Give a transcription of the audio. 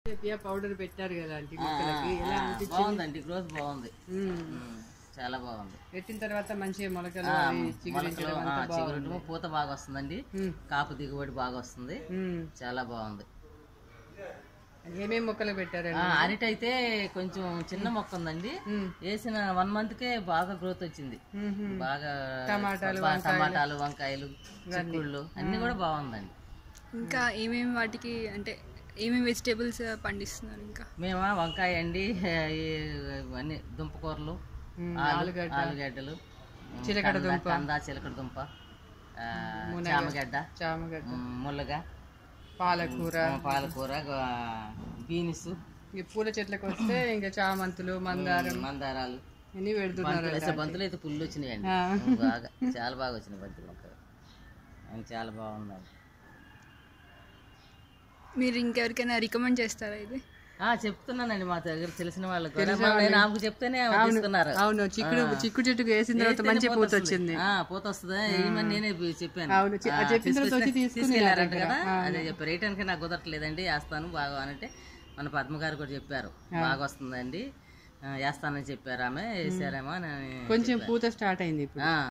సేపియా powder పెట్టారు కదా aunty ఆ, మొక్కలకి ఎలా ఆ, అనిపించింది బాగుందండి గ్రోత్ బాగుంది ఉమ్. ఉమ్, చాలా బాగుంది పెట్టిన తర్వాత మంచిగా మొలకలు ఆ, అవి మొలకలు చిగురించడం ఆ, అంతా బాగుంది చిగురుటము పూత బాగా వస్తుందండి ఉమ్. కాపు దిగుబడి బాగా వస్తుంది ఉమ్. చాలా బాగుంది ఏమేం మొక్కలు పెట్టారండి ఆ, అరటి అయితే కొంచెం చిన్న మొక్క ఉందండి ఉమ్. వేసిన వన్ మంత్ కే బాగా గ్రోత్ వచ్చింది ఉహుం. బాగా టమాటాలు, బా- టమాటాలు వంకాయలు చిక్కుళ్ళు అన్ని కూడా బాగుందండి ఇంకా ఏమేమి వాటికి అంటే ఏమేమి వెజిటేబుల్స్ పండిస్తున్నారు ఇంకా మేము వంకాయ అండి ఈ అన్ని దుంపకూరలు ఉమ్, ఆలు ఆలుగడ్డ. ఆలుగడ్డలు చిలకడ కంద- దుంప. కంద చిలకడ దుంప ఆ, చామగడ్డ చామగడ్డ ఉమ్, ముల్లగా పాలకూర పాలకూర బీన్స్ ఈ పూల చెట్లకు వస్తే ఇంకా చామంతులు మందారం మందారాలు అన్ని పెడుతున్నారు బంతులు వేసే బంతులు అయితే పుల్లు వచ్చినాయండి ఆ. బాగా చాలా బాగా వచ్చినాయి బంతులు మొక్కలు అది చాలా బాగుందండి మీరు ఇంకెవరికైనా రికమెండ్ చేస్తారా ఇది ఆ చెప్తున్నానండి మా దగ్గర తెలిసిన వాళ్ళకి కూడా మరి నాకు చెప్తేనే తీసుకున్నారు అవును చిక్కుడు చిక్కుడు చెట్టుకు వేసిన తర్వాత వేస్తేనే మంచి పూత వస్తుంది. వచ్చింది ఆ, పూత వస్తుంది ఏమని నేనే చెప్పాను అవును, చి- ఆ, ఆ చెప్పిన తర్వాత వచ్చి తీసుకొచ్చి- తీసుకుని తీసుకెళ్ళారంట వెళ్ళారు కదా అదే చెప్పారు రేటానికి నాకు కుదరట్లేదండి వేస్తాను బాగా అనంటే మన పద్మ గారు కూడా చెప్పారు బాగా వస్తుందండి ఆ, వేస్తానని చెప్పారు ఆమె వేసారేమో అని కొంచెం పూత స్టార్ట్ అయింది ఇప్పుడు ఆ.